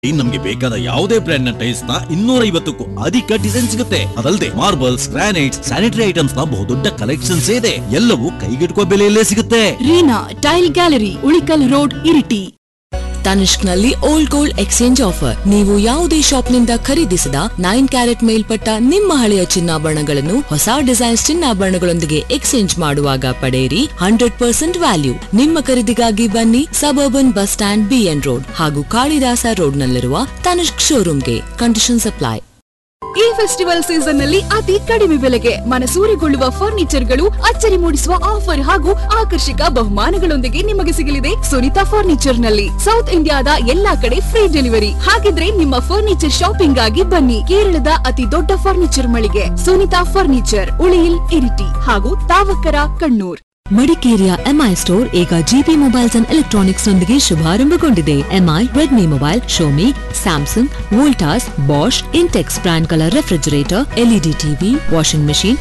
ನಮ್ಗೆ ಬೇಕಾದ ಯಾವುದೇ ಬ್ರ್ಯಾಂಡ್ ನ ಟೈಲ್ಸ್ ನ ಇನ್ನೂರ ಐವತ್ತಕ್ಕೂ ಅಧಿಕ ಡಿಸೈನ್ ಸಿಗುತ್ತೆ ಅದಲ್ಲದೆ ಮಾರ್ಬಲ್ಸ್ ಗ್ರಾನೈಟ್ಸ್ ಸ್ಯಾನಿಟರಿ ಐಟಮ್ಸ್ ನ ಬಹುದೊಡ್ಡ ಕಲೆಕ್ಷನ್ಸ್ ಇದೆ ಎಲ್ಲವೂ ಕೈಗೆಟುಕುವ ಬೆಲೆಯಲ್ಲೇ ಸಿಗುತ್ತೆ Reena tile gallery Ulikal road Iritty Tanishq ನಲ್ಲಿ ಓಲ್ಡ್ ಗೋಲ್ಡ್ ಎಕ್ಸ್ಚೇಂಜ್ ಆಫರ್ ನೀವು ಯಾವುದೇ ಶಾಪ್ನಿಂದ ಖರೀದಿಸಿದ ನೈನ್ ಕ್ಯಾರೆಟ್ ಮೇಲ್ಪಟ್ಟ ನಿಮ್ಮ ಹಳೆಯ ಚಿನ್ನಾಭರಣಗಳನ್ನು ಹೊಸ ಡಿಸೈನ್ಸ್ ಚಿನ್ನಾಭರಣಗಳೊಂದಿಗೆ ಎಕ್ಸ್ಚೇಂಜ್ ಮಾಡುವಾಗ ಪಡೆಯಿರಿ ಹಂಡ್ರೆಡ್ ಪರ್ಸೆಂಟ್ ವ್ಯಾಲ್ಯೂ ನಿಮ್ಮ ಖರೀದಿಗಾಗಿ ಬನ್ನಿ suburban bus stand BN road ಹಾಗೂ ಕಾಳಿದಾಸ ರೋಡ್ ನಲ್ಲಿರುವ ತನಿಷ್ಕ್ ಶೋರೂಮ್ಗೆ ಕಂಡೀಷನ್ ಅಪ್ಲೈ ಈ ಫೆಸ್ಟಿವಲ್ ಸೀಸನ್ ನಲ್ಲಿ ಅತಿ ಕಡಿಮೆ ಬೆಲೆಗೆ ಮನಸೂರೆಗೊಳ್ಳುವ ಫರ್ನಿಚರ್ ಗಳು ಅಚ್ಚರಿ ಮೂಡಿಸುವ ಆಫರ್ ಹಾಗೂ ಆಕರ್ಷಕ ಬಹುಮಾನಗಳೊಂದಿಗೆ ನಿಮಗೆ ಸಿಗಲಿದೆ ಸುನಿತಾ ಫರ್ನಿಚರ್ ನಲ್ಲಿ ಸೌತ್ ಇಂಡಿಯಾದ ಎಲ್ಲಾ ಕಡೆ ಫ್ರೀ ಡೆಲಿವರಿ ಹಾಗಿದ್ರೆ ನಿಮ್ಮ ಫರ್ನಿಚರ್ ಶಾಪಿಂಗ್ ಆಗಿ ಬನ್ನಿ ಕೇರಳದ ಅತಿ ದೊಡ್ಡ ಫರ್ನಿಚರ್ ಮಳಿಗೆ ಸುನಿತಾ ಫರ್ನಿಚರ್ ಉಳಿಯಿಲ್ ಇರಿಟಿ ಹಾಗೂ ತಾವಕರ ಕಣ್ಣೂರ್ ಮಡಿಕೇರಿಯ ಎಂಐ ಸ್ಟೋರ್ ಈಗ ಜಿಬಿ ಮೊಬೈಲ್ಸ್ ಅಂಡ್ ಎಲೆಕ್ಟ್ರಾನಿಕ್ಸ್ ನೊಂದಿಗೆ ಶುಭಾರಂಭಗೊಂಡಿದೆ MI Redmi mobile Xiaomi Samsung Voltas Bosch Intex brand ಗಳ refrigerator LED TV washing machine